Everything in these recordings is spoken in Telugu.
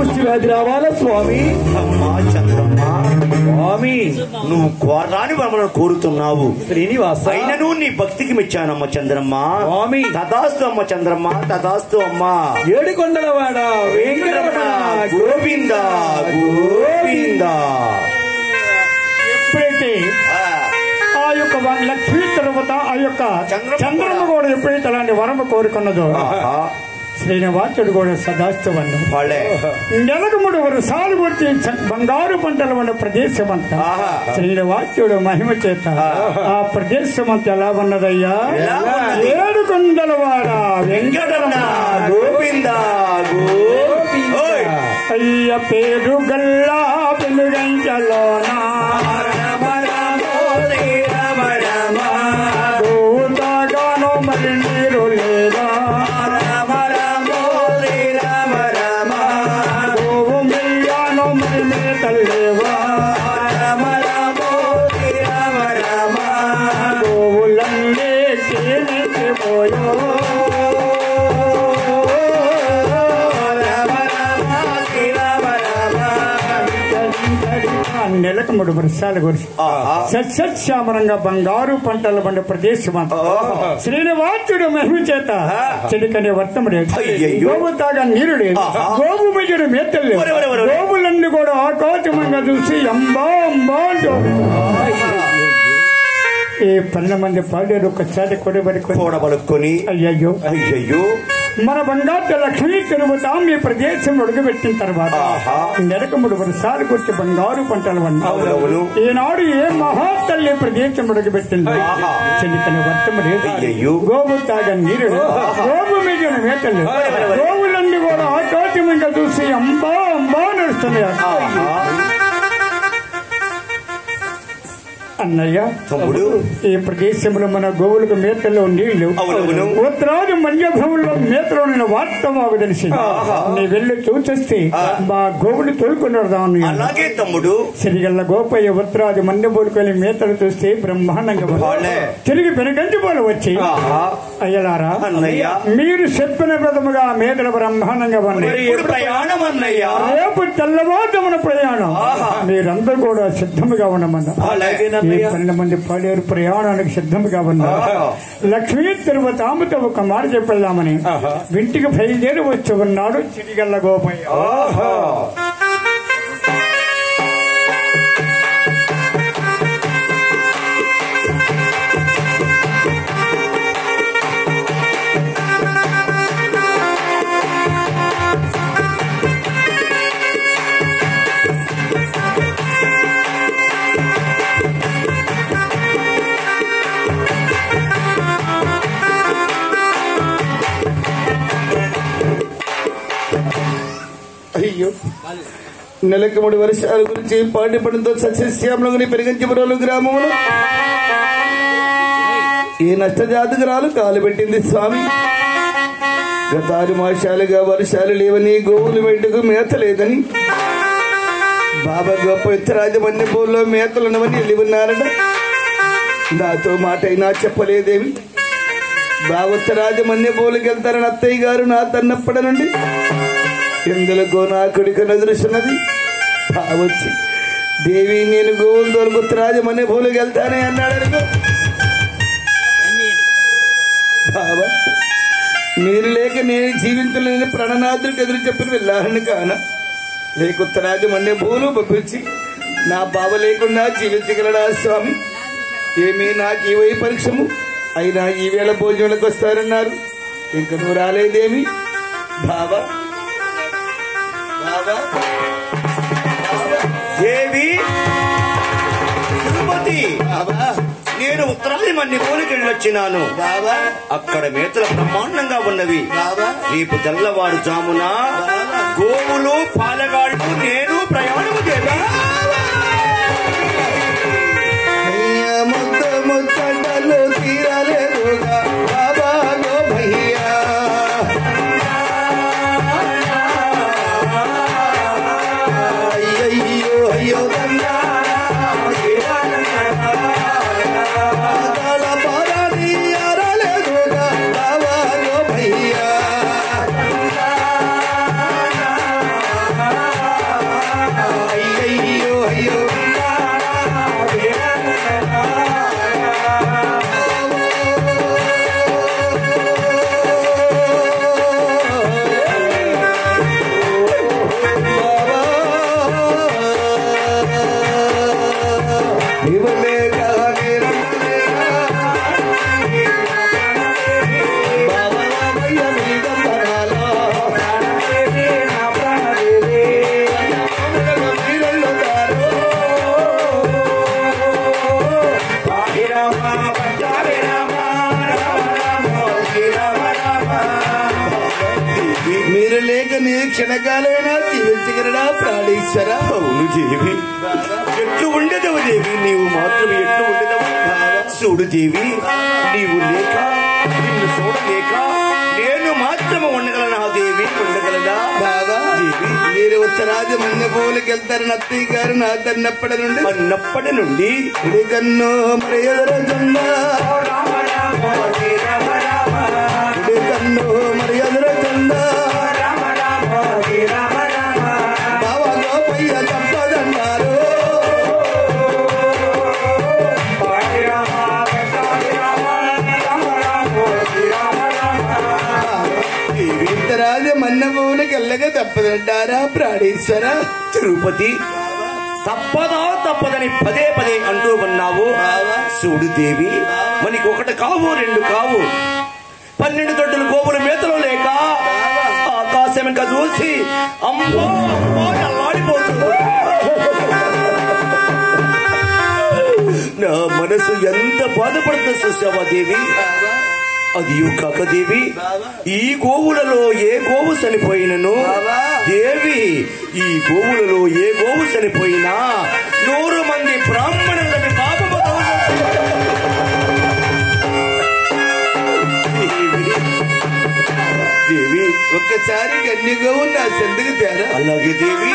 పుష్టి వ్యాధి రావాలా స్వామి అమ్మా చంద్రమ్మ స్వామి నువ్వు కోరాని వరములను కోరుతున్నావు శ్రీనివాస అయినను నీ భక్తికి మెచ్చానమ్మ చంద్రమ్మ స్వామి. తదాస్తు అమ్మ చంద్రమ్మ తదాస్తు అమ్మా ఏడుకొండలవాడ వెంకటరమణ గోవింద గోవింద ఎప్పుడైతే ఆ, ఆ యొక్క వ- లక్ష్మీ తర్వాత ఆ యొక్క చంద్రమ్మ చంద్రమ్మ కూడా. కూడా ఎప్పుడైతే అలాంటి వరము కోరుకున్నదో ఆహా, శ్రీనివాసుడు కూడా సదాస్తవన్ను వాళ్ళే నెలకు మూడు వరుసాలు వచ్చి చ- బంగారు పంటలు ఉన్న ప్రదేశం అంతా ఆహా. శ్రీనివాసుడు మహిమ చేత ఆ ప్రదేశం అంతా ఎలా ఉన్నదయ్యా ఎలా ఉన్నది? ఏడు కొండల వాడ వెంకటరమణ గోవింద గోవింద ఓయ్. అయ్య పేరు గల్లా పెనుగంచలోనా గోవుతాగానో మరి నీరు లేదా గోవు మెయ్యానో మరి మేతలు లేవా గోవులన్నీ కేనికి పోయో నెలకు మూడు వర్షాలు కురిసి ఆహా. సస్యశ్యామరంగా బంగారు పంటలు పండే ప్రదేశం అంతా ఓహో. శ్రీనివాసుడు మహిమ చేత చెడుకనే వర్తం లేదు అయ్యయ్యో. గోవు తాగా నీరు లేదు ఆహా. గోవు మెయ్యడు మేతలు లేవు ఒరే, ఒరే, ఒరే, ఒరే. గోవులన్నీ కూడా ఆకాశమంగా చూసి అంబా అంబా అంటూ ఈ పన్నెండు మంది పాడేరు ఒక్కసారి కొడబడుకొని కూడబలుక్కొని అయ్యయ్యో అయ్యయ్యో మన బంగారు లక్ష్మీ తిరుగుతాం ఈ ప్రదేశం అడుగుపెట్టిన తర్వాత ఆహా. నెలకు మూడు వర్షాలు కొట్టి బంగారు పంటలు అవునవును. వండి ఈనాడు ఏ మహాతల్లి ప్రదేశం అడుగుపెట్టింది ఆహా. చెల్లితని వర్తం లేదు అయ్యయ్యో. గోవు తాగ నీరు గోవు మీద మేతలు గోవులన్నీ కూడా ఆకాశమంగా చూసి అంబా అంబా నడుస్తున్నాయి ఆహా. అన్నయ్య తమ్ముడు ఈ ప్రదేశంలో మన గోవులకు మేతల్లో నీళ్లు అవునవును. ఉత్తరాది మన్యభూముల్లో మేతలో నేను వార్త మాకు తెలిసి నీ వెళ్ళి చూసేస్తే మా గోవులు తోలుకున్నాడు అలాగే తమ్ముడు సిరిగల్ల గోపయ్య ఉత్తరాది మన్యభూలకు వెళ్ళి మేతలు చూస్తే బ్రహ్మాండంగా ఉంది. వాళ్ళే. తిరిగి పెనుగంటి పోలు వచ్చి ఆహా. అయ్యలారా అన్నయ్య మీరు చెప్పిన విధముగా మేతలు బ్రహ్మాండంగా మరి ఉన్నాయి ఎప్పుడు ప్రయాణం అన్నయ్య రేపు తెల్లవారుజామున ప్రయాణం మీరందరూ కూడా సిద్ధముగా ఉండమన్నా అలాగే ఈ పన్నెండు మంది పాడేరు ప్రయాణానికి సిద్ధంగా ఉన్నారు లక్ష్మీ తిరుపతాముతో ఒక మాట చెప్పెళ్దామని ఇంటికి బయలుదేరి వచ్చి ఉన్నాడు చిరిగల్ల గోపయ్య అయ్యో నెలకు మూడు వర్షాల గురించి పాటి పడంతో సస్యశ్యామలని పెరిగించబరోలు గ్రామంలో ఈ నష్టజాతకురాలు కాలు పెట్టింది స్వామి గత ఆరు మాసాలుగా వర్షాలు లేవని గోవులు మెట్టుకు మేత లేదని బాబా గొప్ప ఉత్తరాజమన్య పూల్లో మేతలు ఉన్నవని వెళ్ళి ఉన్నారట నాతో మాట అయినా చెప్పలేదేమి బావత్తరాజమన్య పూలకి వెళ్తారని అత్తయ్య గారు నా తన్నప్పటి నుండి ఎందులకో నా కొడుకు నదులుస్తున్నది వచ్చి దేవి నేను గోవులు దొరుకుతురాజమనే పూలకి వెళ్తానే అన్నాడు అనుకో బాబా మీరు లేక నేను జీవించలేని ప్రణనాథులకు ఎదురు చెప్పిన వెళ్ళాలని కాన లేకుత్తరాజు అనే పూలు పంపించి నా బావ లేకుండా జీవించగలడా స్వామి ఏమీ నాకు ఈ వై పరీక్షము అయినా ఈ వేళ భోజనాలకు వస్తారన్నారు ఇంక నువ్వు రాలేదేమి బాబా బాబా దేవి తిరుపతి బాబా నేను ఉత్తరాది మంది పోలికెళ్ళి వచ్చినాను బాబా అక్కడ మేతలు బ్రహ్మాండంగా ఉన్నవి బాబా రేపు తెల్లవారు జామున గోవులు పాలగాళ్ళు నేను ప్రయాణము చేయాలి అయ్యా ముద్ద ముచ్చటలు తీరలేదుగా బాబా గో భయ్యా అయ్యయ్యో అయ్యో దండా పాదాల పాదాది అరలేదుగా బాబా గో భయ్యా క్షణకాలమైనా జీవించగలడా ప్రాణేశ్వర అవును దేవి ఎట్లు ఉండదవు దేవి నీవు మాత్రం ఎట్లు ఉండదవు చూడు దేవి నీవు లేక నిన్ను చూడలేక నేను మాత్రము ఉండగలనా దేవి ఉండగలదా బాబా దేవి మీరు ఉత్తరాది మన్య పూలకి వెళ్తారని అత్తయ్య గారు నా తన్నప్పటి నుండి అన్నప్పటి నుండి కుడి కన్ను మరి ఎదురచుందా కుడి కన్ను మరి ఎదురచుందా బాబా గోపయ్య తప్పదన్నారు దేవి ఉత్తరాది మన్య పూలకి వెళ్ళగా తప్పదంటారా ప్రాణేశ్వర తిరుపతి తప్పదా తప్పదని పదే పదే అంటూ ఉన్నావు చూడు దేవి మనకి ఒకటి కావు రెండు కావు పన్నెండు దొడ్డులు గోవులు మేతలు లేక ఆకాశం ఇంకా చూసి అమ్మో అమ్మో అల్లాడిపోతుంది నా మనసు ఎంత బాధపడుతుందో చూసావా దేవి అది కాక దేవి ఈ గోవులలో ఏ గోవు చనిపోయినను బాబా. దేవి ఈ గోవులలో ఏ గోవు చనిపోయినా నూరు మంది బ్రాహ్మణులని పాపము దేవి దేవి ఒక్కసారి కన్యగా ఉన్న సందుకు తేరా అలాగే దేవి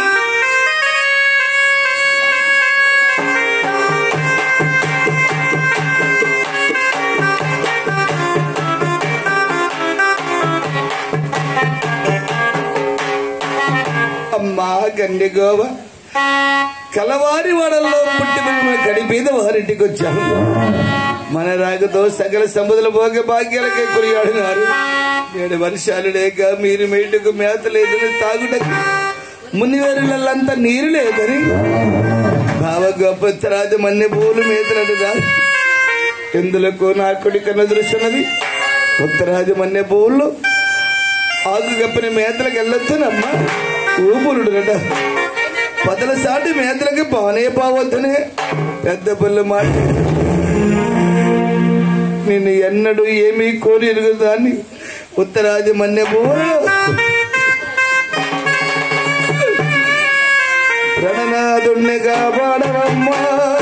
అమ్మా గండిగోవ కలవారి వాడల్లో పుట్టి మేము గడిపేద వారింటికి వచ్చాము మన రాగతో సకల సముద్ర భోగ భాగ్యాలకే కొనియాడినారు ఏడు వర్షాలు లేక మీరు మేటుకు మేత లేదని తాగుటకు మునివేరులంతా నీరు లేదని భావ గొప్పరాజు మన్నె పూలు మేతలడుగా ఎందులకు నా కొడుకు నదులుస్తున్నది ఉత్తరాజు మన్నె పూలు ఆకు గప్పిన మేతలకు వెళ్ళొచ్చునమ్మా ఊపులుడునట పదల సాటి మేతలకి పానే పావద్దునే పెద్ద పుల్ల మాట నిన్ను ఎన్నడూ ఏమీ కోరి ఎరుగుదాన్ని ఉత్తరాది మన్నె పూలు ప్రణనాదుణ్ణిగా పాడవమ్మా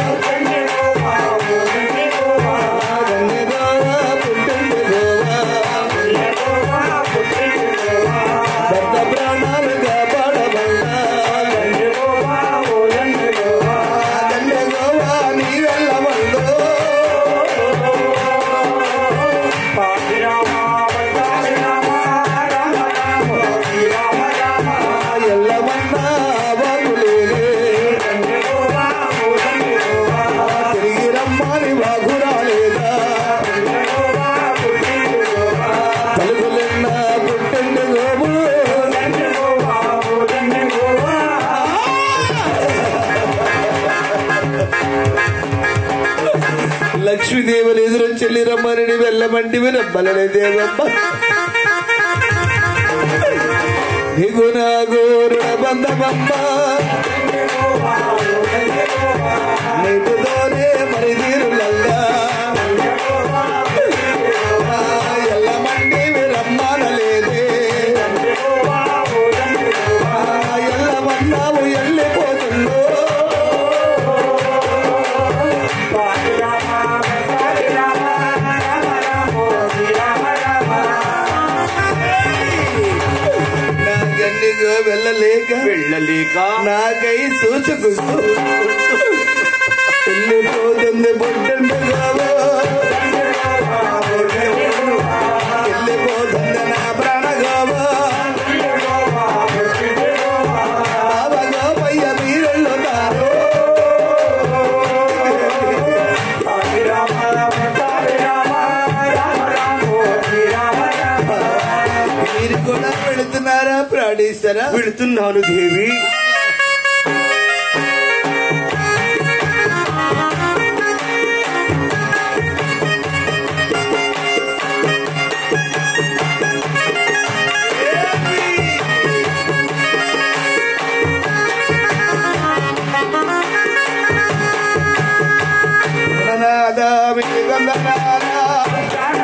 గంగెగోవా, పుట్టింది గోవా. భర్త ప్రాణాలుగా పాడవమ్మా. గంగెగోవా, నీ వెళ్ళవల్లో. ఎల్లవన్నా బాగులేనే. తిరిగి రమ్మని బాగురాలేదా తలుపులెన్నా పుట్టింది గోబు లక్ష్మీదేవులు ఎదురొచ్చెల్లి రమ్మని వెళ్ళమంటి రమ్మలనే దేవమ్మ నీకు నా గోరుడ బంధమమ్మ నీకుతోనే మరి తీరులల్లా ఎల్లమండి రమ్మనలేదే ఎల్లమన్నావు వెళ్ళిపోతుందో నా గండిగో వెళ్ళలేక వెళ్ళలేక నాకై చూసుకుంటూ వెళ్ళిపోతుంది పుట్టిండు గోవా వెళ్ళిపోతుంది నా ప్రాణ గోవా గోపయ్య మీరెళ్ళున్నారు మీరు కూడా వెళుతున్నారా ప్రాణేశ్వరా వెళుతున్నాను దేవి గణనాథ మీ గంధనాథ